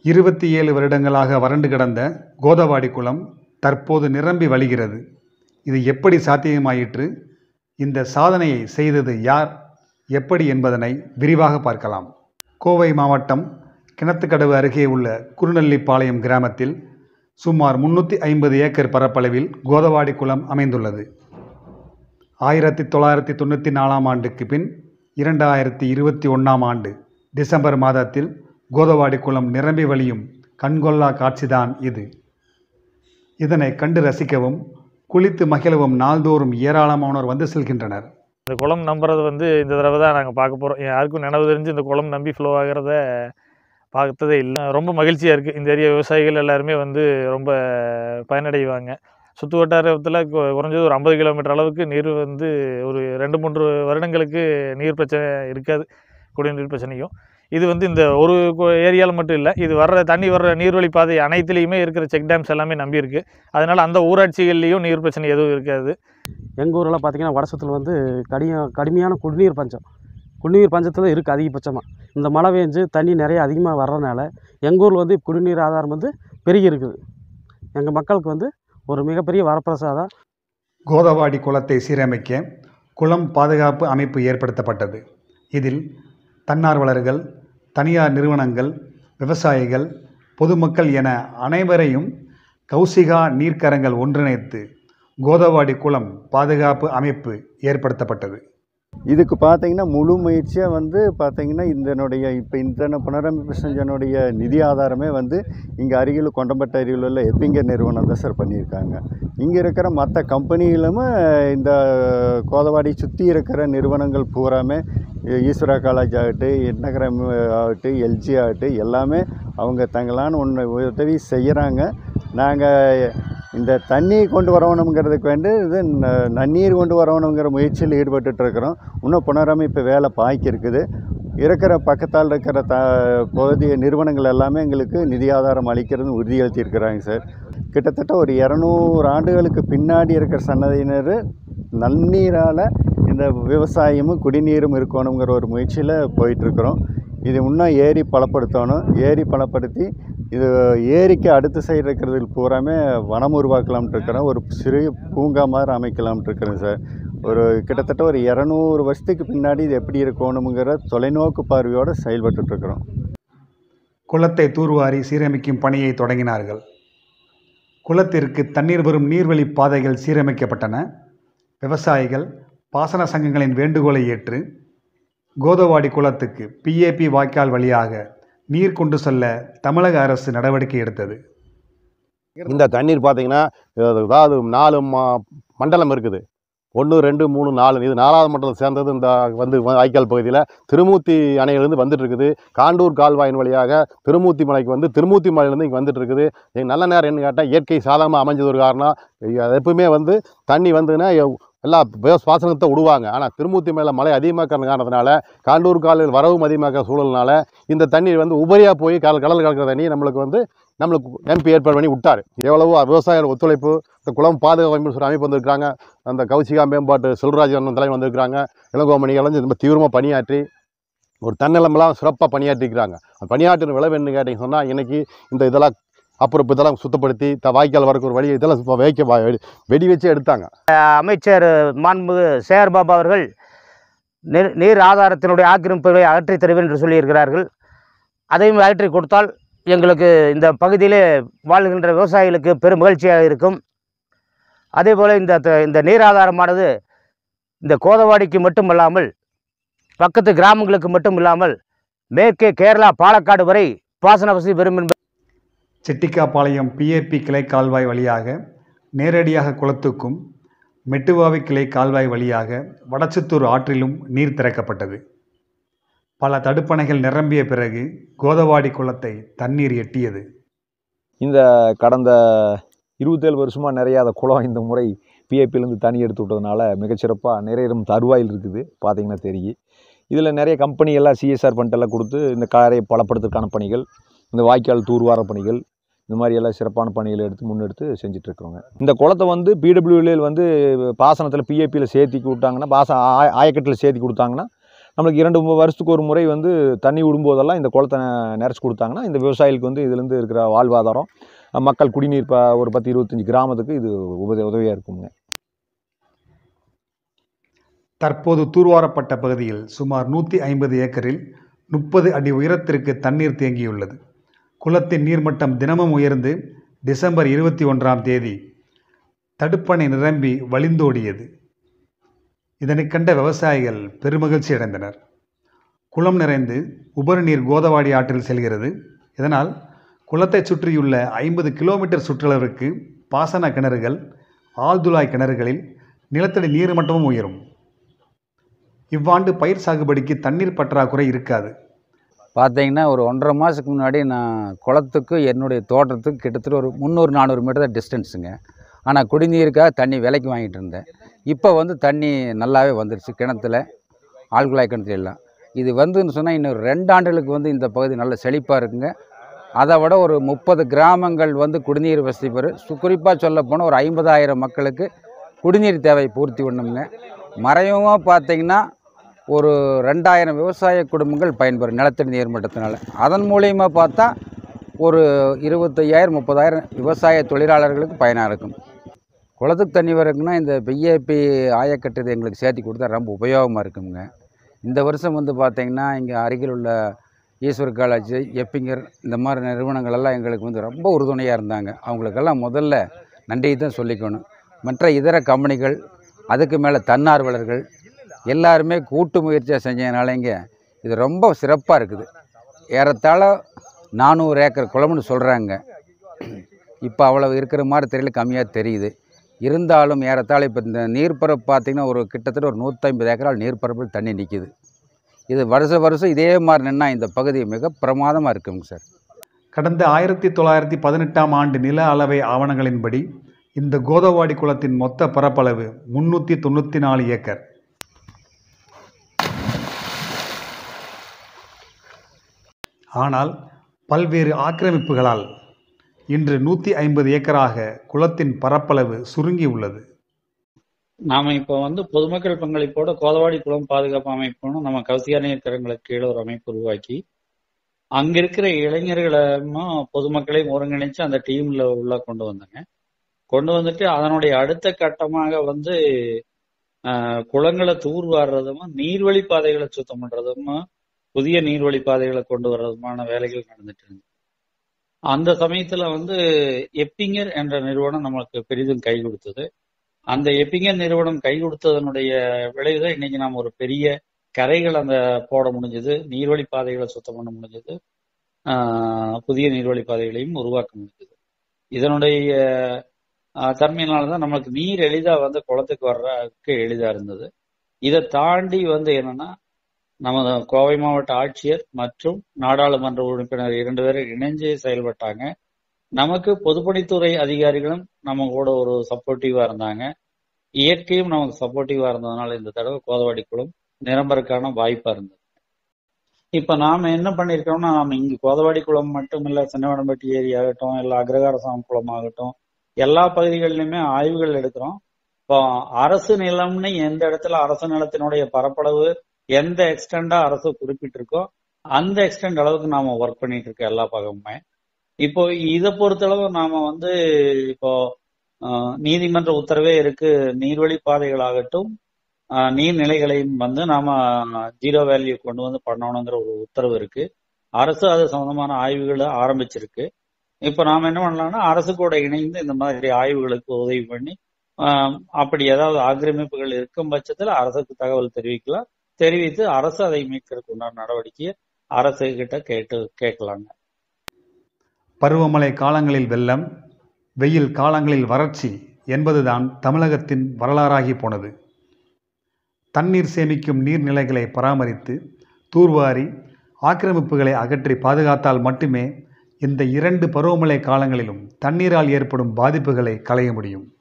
இருபத்தி ஏழு வருடங்களாக வறண்டு கிடந்த கோதவாடி குளம் தற்போது நிரம்பி வழிகிறது இது எப்படி சாத்தியமாயிற்று இந்த சாதனையை செய்தது யார் எப்படி என்பதனை விரிவாக பார்க்கலாம் கோவை மாவட்டம் கிணத்துக்கடவு அருகே உள்ள குருநெல்லிப்பாளையம் கிராமத்தில் சுமார் முன்னூற்றி ஐம்பது ஏக்கர் பரப்பளவில் கோதவாடி குளம் அமைந்துள்ளது ஆயிரத்தி தொள்ளாயிரத்தி தொண்ணூற்றி நாலாம் ஆண்டுக்கு பின் இரண்டாயிரத்தி இருபத்தி ஒன்றாம் ஆண்டு டிசம்பர் மாதத்தில் கோதவாடி குளம் நிரம்பி வழியும் கண்கொள்ளா காட்சிதான் இது இதனை கண்டு ரசிக்கவும் குளித்து மகிழவும் நாள்தோறும் ஏராளமானோர் வந்து செல்கின்றனர் இந்த குளம் நம்புறது வந்து இந்த தடவை தான் நாங்கள் பார்க்க போகிறோம் யாருக்கும் நினைவு தெரிஞ்சு இந்த குளம் நம்பி ஃப்ளோ ஆகிறத பார்த்ததே இல்லை ரொம்ப மகிழ்ச்சியாக இருக்குது இந்த ஏரியா விவசாயிகள் எல்லாருமே வந்து ரொம்ப பயனடைவாங்க சுற்று வட்டாரத்தில் கு- குறைஞ்சது ஒரு ஐம்பது கிலோமீட்டர் அளவுக்கு நீர் வந்து ஒரு ரெண்டு மூன்று வருடங்களுக்கு நீர் பிரச்சனை இருக்காது குடிநீர் பிரச்சனையும் இது வந்து இந்த ஒரு ஏரியாவில் மட்டும் இல்லை இது வர்ற தண்ணி வர்ற நீர்வழி பாதை அனைத்துலேயுமே இருக்கிற செக் டேம்ஸ் எல்லாமே நம்பி இருக்கு அதனால் அந்த ஊராட்சிகள்லேயும் நீர் பிரச்சனை எதுவும் இருக்காது எங்கள் ஊரில் பார்த்தீங்கன்னா வடசத்தில் வந்து கடிய கடுமையான குடிநீர் பஞ்சம் குடிநீர் பஞ்சத்தில் இருக்குது அதிகபட்சமாக இந்த மழை பெஞ்சு தண்ணி நிறைய அதிகமாக வர்றதுனால எங்கள் ஊரில் வந்து குடிநீர் ஆதாரம் வந்து பெருகி இருக்குது எங்கள் மக்களுக்கு வந்து ஒரு மிகப்பெரிய வரப்பிரசாதம் கோதவாடி குளத்தை சீரமைக்க குளம் பாதுகாப்பு அமைப்பு ஏற்படுத்தப்பட்டது இதில் தன்னார்வலர்கள் தனியார் நிறுவனங்கள் விவசாயிகள் பொதுமக்கள் என அனைவரையும் கௌசிகா நீர்க்கரங்கள் ஒன்றிணைத்து கோதவாடி குளம் பாதுகாப்பு அமைப்பு ஏற்படுத்தப்பட்டது இதுக்கு பார்த்தீங்கன்னா முழு முயற்சியாக வந்து பார்த்தீங்கன்னா இதனுடைய இப்போ இந்த புனரமைப்பு செஞ்சனுடைய நிதி ஆதாரமே வந்து இங்கே அருகில் கொண்டம்பட்ட அருகில் உள்ள எப்பிங்கர் நிறுவனம் தான் சார் பண்ணியிருக்காங்க இங்கே இருக்கிற மற்ற கம்பெனிகளும் இந்த கோதவாடி சுற்றி இருக்கிற நிறுவனங்கள் பூராமே ஈஸ்வரா காலேஜ் ஆகட்டும் எட்நகரம் ஆகட்டும் எல்ஜி ஆகட்டும் எல்லாமே அவங்க தங்களான ஒன்று உதவி செய்கிறாங்க நாங்கள் இந்த தண்ணி கொண்டு வரணுங்கிறதுக்கு வேண்டி இது ந- நன்னீர் கொண்டு வரணுங்கிற முயற்சியில் ஈடுபட்டுட்டு இருக்கிறோம் இன்னும் புனரமைப்பு வேலை பாய்க்கு இருக்குது இருக்கிற பக்கத்தால் இருக்கிற த பகுதி நிறுவனங்கள் எல்லாமே எங்களுக்கு நிதி ஆதாரம் அளிக்கிறது உறுதியளித்திருக்கிறாங்க சார் கிட்டத்தட்ட ஒரு இரநூறு ஆண்டுகளுக்கு பின்னாடி இருக்கிற சன்னதியினர் நன்னீரால் இந்த விவசாயமும் குடிநீரும் இருக்கணுங்கிற ஒரு முயற்சியில் போயிட்டுருக்குறோம் இது இன்னும் ஏரி பலப்படுத்தணும் ஏரி பலப்படுத்தி இது ஏரிக்கு அடுத்த சைடு இருக்கிறது பூராமே வனம் உருவாக்கலாம்னு இருக்கிறோம் ஒரு சிறு பூங்கா மாதிரி அமைக்கலாம்னு இருக்கிறேன் சார் ஒரு கிட்டத்தட்ட ஒரு இரநூறு வருஷத்துக்கு பின்னாடி இது எப்படி இருக்கணுங்கிற தொலைநோக்கு பார்வையோடு செயல்பட்டுருக்குறோம் குளத்தை தூர்வாரி சீரமைக்கும் பணியை தொடங்கினார்கள் குளத்திற்கு தண்ணீர் வரும் நீர்வழி பாதைகள் சீரமைக்கப்பட்டன விவசாயிகள் பாசன சங்கங்களின் வேண்டுகோளை ஏற்று கோதவாடி குளத்துக்கு பிஏபி வாய்க்கால் வழியாக நீர் கொண்டு செல்ல தமிழக அரசு நடவடிக்கை எடுத்தது இந்த தண்ணீர் பார்த்தீங்கன்னா அதாவது நாலு ம- மண்டலம் இருக்குது ஒன்று ரெண்டு மூணு நாலு இது நாலாவது மண்டலம் சேர்ந்தது இந்த வந்து வாய்க்கால் பகுதியில் திருமூர்த்தி அணையிலேருந்து வந்துட்டு இருக்குது காண்டூர் கால்வாயின் வழியாக திருமூர்த்தி மலைக்கு வந்து திருமூர்த்தி மலையிலேருந்து இங்கே வந்துட்டு இருக்குது இது நல்ல நேரம் என்ன கேட்டால் இயற்கை சாதகமாக அமைஞ்சது ஒரு காரணம் இது எப்பவுமே வந்து தண்ணி வந்துன்னா எவ்- எல்லா விவ- பாசனத்தை விடுவாங்க ஆனால் திருமூர்த்தி மேலே மழை அதிகமாக்கிற காரணத்தினால காண்டூர் காலில் வரவும் அதிகமாக்கிற சூழல்னால இந்த தண்ணீர் வந்து உபரியாக போய் கடல் கடல் கலக்கிற தண்ணி நம்மளுக்கு வந்து நம்மளுக்கு எம்பி ஏற்பாடு பண்ணி விட்டார் எவ்வளவோ விவசாயிகள் ஒத்துழைப்பு இந்த குளம் பாதுகாப்பு அமைப்பு ஒரு அமைப்பு வந்திருக்காங்க அந்த கௌசிகா மேம்பாட்டு செல்வராஜ் அண்ணன் தலைவர் வந்திருக்காங்க இளங்கோமணிகள் வந்து ரொம்ப தீவிரமாக பணியாற்றி ஒரு தன்னலமெல்லாம் சிறப்பாக பணியாற்றிக்கிறாங்க அந்த பணியாற்றின விளைவு என்ன கேட்டீங்க சொன்னால் இன்னைக்கு இந்த இதெல்லாம் அப்புறம் இப்போ இதெல்லாம் சுத்தப்படுத்தி த வாய்க்கால் வரக்கு ஒரு வழி இதெல்லாம் இப்போ வைக்க வா- வெடி- வெடி வச்சே எடுத்தாங்க அமைச்சர் மாண்புமிகு சேகர் பாபு அவர்கள் நீர் நீர் ஆதாரத்தினுடைய ஆக்கிரமிப்புகளை அகற்றித் தருவேன் என்று சொல்லியிருக்கிறார்கள் அதையும் அகற்றி கொடுத்தால் எங்களுக்கு இந்த பகுதியிலே வாழ்கின்ற விவசாயிகளுக்கு பெரும் மகிழ்ச்சியாக இருக்கும் அதேபோல் இந்த த- இந்த நீர் ஆதாரமானது இந்த கோதவாடிக்கு மட்டுமல்லாமல் பக்கத்து கிராமங்களுக்கு மட்டும் இல்லாமல் மேற்கே கேரளா பாலக்காடு வரை பாசன வசதி பெறும் என்பது செட்டிக்காப்பாளையம் பிஏபி கிளை கால்வாய் வழியாக நேரடியாக குளத்துக்கும் மெட்டுவாவி கிளை கால்வாய் வழியாக வடச்சுத்தூர் ஆற்றிலும் நீர் திறக்கப்பட்டது பல தடுப்பணைகள் நிரம்பிய பிறகு கோதவாடி குளத்தை தண்ணீர் எட்டியது இந்த கடந்த இருபத்தேழு வருஷமாக நிறையாத குளம் இந்த முறை பிஏபிலேருந்து தண்ணி எடுத்து விட்டதுனால மிகச்சிறப்பாக நிறைய தருவாயில் இருக்குது பார்த்தீங்கன்னா தெரியும் இதில் நிறைய கம்பெனி எல்லாம் சிஎஸ்ஆர் எல்லாம் கொடுத்து இந்த காரை பலப்படுத்துறதுக்கான பணிகள் இந்த வாய்க்கால் தூர்வார பணிகள் இந்த மாதிரி எல்லாம் சிறப்பான பணிகளை எடுத்து முன்னெடுத்து செஞ்சிட்ருக்குறோங்க இந்த குளத்தை வந்து பிடபிள்யூஎல் வந்து பாசனத்தில் பிஏபியில் சேர்த்தி விட்டாங்கன்னா பாச ஆய- ஆயக்கட்டில் சேர்த்தி கொடுத்தாங்கன்னா நம்மளுக்கு இரண்டு மூ- வருஷத்துக்கு ஒரு முறை வந்து தண்ணி விடும்போதெல்லாம் இந்த குளத்தை நிறச்சி கொடுத்தாங்கன்னா இந்த விவசாயிகளுக்கு வந்து இதுலேருந்து இருக்கிற வாழ்வாதாரம் அஹ் மக்கள் குடிநீர் ப ஒரு பத்து இருபத்தஞ்சி கிராமத்துக்கு இது உதவி உதவியாக இருக்குங்க தற்போது தூர்வாரப்பட்ட பகுதியில் சுமார் நூற்றி ஐம்பது ஏக்கரில் முப்பது அடி உயரத்திற்கு தண்ணீர் தேங்கியுள்ளது குளத்தின் நீர்மட்டம் தினமும் உயர்ந்து டிசம்பர் இருபத்தி ஒன்றாம் தேதி தடுப்பணை நிரம்பி வழிந்தோடியது இதனைக் கண்ட விவசாயிகள் பெருமகிழ்ச்சி அடைந்தனர் குளம் நிறைந்து உபரி நீர் கோதாவரி ஆற்றில் செல்கிறது இதனால் குளத்தைச் சுற்றியுள்ள ஐம்பது கிலோமீட்டர் சுற்றளவிற்கு பாசன கிணறுகள் ஆழ்துளாய் கிணறுகளில் நிலத்தடி நீர்மட்டமும் உயரும் இவ்வாண்டு பயிர் சாகுபடிக்கு தண்ணீர் பற்றாக்குறை இருக்காது பார்த்தீங்கன்னா ஒரு ஒன்றரை மாதத்துக்கு முன்னாடி நான் குளத்துக்கு என்னுடைய தோட்டத்துக்கு கிட்டத்தட்ட ஒரு முந்நூறு நானூறு மீட்டர் தான் டிஸ்டன்ஸுங்க ஆனால் குடிநீருக்காக தண்ணி விலைக்கு வாங்கிட்டு இருந்தேன் இப்போ வந்து தண்ணி நல்லாவே வந்துருச்சு கிணத்துல ஆழ்குழாய் கிணத்துல எல்லாம் இது வந்துன்னு சொன்னால் இன்னும் ரெண்டு ஆண்டுகளுக்கு வந்து இந்த பகுதி நல்ல செழிப்பாக இருக்குங்க அதை விட ஒரு முப்பது கிராமங்கள் வந்து குடிநீர் வசதி பெறும் குறிப்பாக சொல்ல போனால் ஒரு ஐம்பதாயிரம் மக்களுக்கு குடிநீர் தேவை பூர்த்தி பண்ணணுங்க மறைமுகமாக பார்த்தீங்கன்னா ஒரு ரெண்டாயிரம் விவசாய குடும்பங்கள் பயன்பெறும் நிலத்தடி நீர் மட்டத்தினால அதன் மூலியமாக பார்த்தா ஒரு இருபத்தையாயிரம் முப்பதாயிரம் விவசாய தொழிலாளர்களுக்கு பயனாக இருக்கும் குளத்துக்கு தண்ணி வரக்குன்னா இந்த பிஏபி ஆயக்கட்டு எங்களுக்கு சேர்த்தி கொடுத்தா ரொம்ப உபயோகமாக இருக்குங்க இந்த வருஷம் வந்து பார்த்திங்கன்னா இங்கே அருகில் உள்ள ஈஸ்வர் காலேஜ் எப்பிங்கர் இந்த மாதிரி நிறுவனங்கள் எல்லாம் எங்களுக்கு வந்து ரொம்ப உறுதுணையாக இருந்தாங்க அவங்களுக்கெல்லாம் முதல்ல நன்றியை தான் சொல்லிக்கணும் மற்ற இதர கம்பெனிகள் அதுக்கு மேலே தன்னார்வலர்கள் எல்லாருமே கூட்டு முயற்சியாக செஞ்சதுனால இங்கே இது ரொம்ப சிறப்பாக இருக்குது ஏறத்தாழ நானூறு ஏக்கர் குளம்னு சொல்கிறாங்க இப்போ அவ்வளோ இருக்கிற மாதிரி தெரியல கம்மியாக தெரியுது இருந்தாலும் ஏறத்தாழ இப்போ இந்த நீர்ப்பரப்பு பார்த்திங்கன்னா ஒரு கிட்டத்தட்ட ஒரு நூற்றம்பது ஏக்கரால் நீர்ப்பரப்பில் தண்ணி நிற்கிது இது வருஷ வருஷம் இதே மாதிரி நின்னா இந்த பகுதி மிக பிரமாதமாக இருக்குங்க சார் கடந்த ஆயிரத்தி தொள்ளாயிரத்தி பதினெட்டாம் ஆண்டு நில அளவை ஆவணங்களின்படி இந்த கோதாவாடி குளத்தின் மொத்த பரப்பளவு முன்னூற்றி தொண்ணூற்றி நாலு ஏக்கர் ஆனால் பல்வேறு ஆக்கிரமிப்புகளால் இன்று நூற்றி ஐம்பது ஏக்கராக குளத்தின் பரப்பளவு சுருங்கி உள்ளது நாம இப்போ வந்து பொதுமக்கள் பங்களிப்போட கோதவாடி குளம் பாதுகாப்பு அமைப்புன்னு நம்ம கவுசியா நீர்க்கரங்களுக்கு கீழே ஒரு அமைப்பு உருவாக்கி அங்க இருக்கிற இளைஞர்களும் பொதுமக்களையும் ஒருங்கிணைச்சு அந்த டீம்ல உள்ள கொண்டு வந்தாங்க கொண்டு வந்துட்டு அதனுடைய அடுத்த கட்டமாக வந்து ஆஹ், குளங்களை தூர்வாடுறதும் நீர்வழி பாதைகளை சுத்தம் பண்றதும் புதிய நீர்வழி பாதைகளை கொண்டு வர்றதுமான வேலைகள் நடந்துட்டு இருந்தது அந்த சமயத்துல வந்து எப்பிங்கர் என்ற நிறுவனம் நமக்கு பெரிதும் கை கொடுத்தது அந்த எப்பிங்கர் நிறுவனம் கை கொடுத்ததனுடைய விளைவுதான் இன்னைக்கு நாம் ஒரு பெரிய கரைகள் அந்த போட முடிஞ்சது நீர்வழி பாதைகளை சுத்தம் பண்ண முடிஞ்சது ஆஹ் புதிய நீர்வழி பாதைகளையும் உருவாக்க முடிஞ்சது இதனுடைய ஆஹ் தன்மையினால தான் நமக்கு நீர் எளிதா வந்து குளத்துக்கு வர்றதுக்கு எளிதா இருந்தது இதை தாண்டி வந்து என்னன்னா நமது கோவை மாவட்ட ஆட்சியர் மற்றும் நாடாளுமன்ற உறுப்பினர் இரண்டு பேரும் இணைஞ்சு செயல்பட்டாங்க நமக்கு பொதுப்பணித்துறை அதிகாரிகளும் நம்ம கூட ஒரு சப்போர்ட்டிவா இருந்தாங்க இயற்கையும் நமக்கு சப்போர்ட்டிவா இருந்ததுனால இந்த தடவை கோதவாடி குளம் நிரம்பருக்கான வாய்ப்பா இருந்தது இப்ப நாம என்ன பண்ணிருக்கோம்னா நாம இங்க கோதவாடி குளம் மட்டும் இல்ல சின்னவடம்பட்டி ஏரி ஆகட்டும் இல்ல அக்ரகாரசாமி குளம் ஆகட்டும் எல்லா பகுதிகளிலுமே ஆய்வுகள் எடுக்கிறோம் இப்போ அரசு நிலம்னு எந்த இடத்துல அரசு நிலத்தினுடைய பரப்பளவு எந்த எக்ஸ்டெண்டா அரசு குறிப்பிட்டிருக்கோ அந்த எக்ஸ்டெண்ட் அளவுக்கு நாம ஒர்க் பண்ணிட்டு இருக்கோம் எல்லா பக்கமுமே இப்போ இதை பொறுத்தளவு நாம வந்து இப்போ ஆஹ், நீதிமன்ற உத்தரவே இருக்கு நீர்வழி பாதைகளாகட்டும் ஆஹ், நீர்நிலைகளையும் வந்து நாம ஜீரோ வேல்யூ கொண்டு வந்து பண்ணணுங்கிற ஒரு உத்தரவு இருக்கு அரசு அது சம்பந்தமான ஆய்வுகளை ஆரம்பிச்சிருக்கு இப்ப நாம என்ன பண்ணலாம்னா அரசு கூட இணைந்து இந்த மாதிரி ஆய்வுகளுக்கு உதவி பண்ணி ஆஹ், அப்படி ஏதாவது ஆக்கிரமிப்புகள் இருக்கும் பட்சத்துல அரசுக்கு தகவல் தெரிவிக்கலாம் தெரிவித்து அரசு அதை மீட்கிறதுக்கு உண்டான நடவடிக்கையை அரசு கிட்ட கேட்டு கேட்கலாங்க பருவமழை காலங்களில் வெள்ளம் வெயில் காலங்களில் வறட்சி என்பதுதான் தமிழகத்தின் வரலாறாகி போனது தண்ணீர் சேமிக்கும் நீர்நிலைகளை பராமரித்து தூர்வாரி ஆக்கிரமிப்புகளை அகற்றி பாதுகாத்தால் மட்டுமே இந்த இரண்டு பருவமழை காலங்களிலும் தண்ணீரால் ஏற்படும் பாதிப்புகளை களைய முடியும்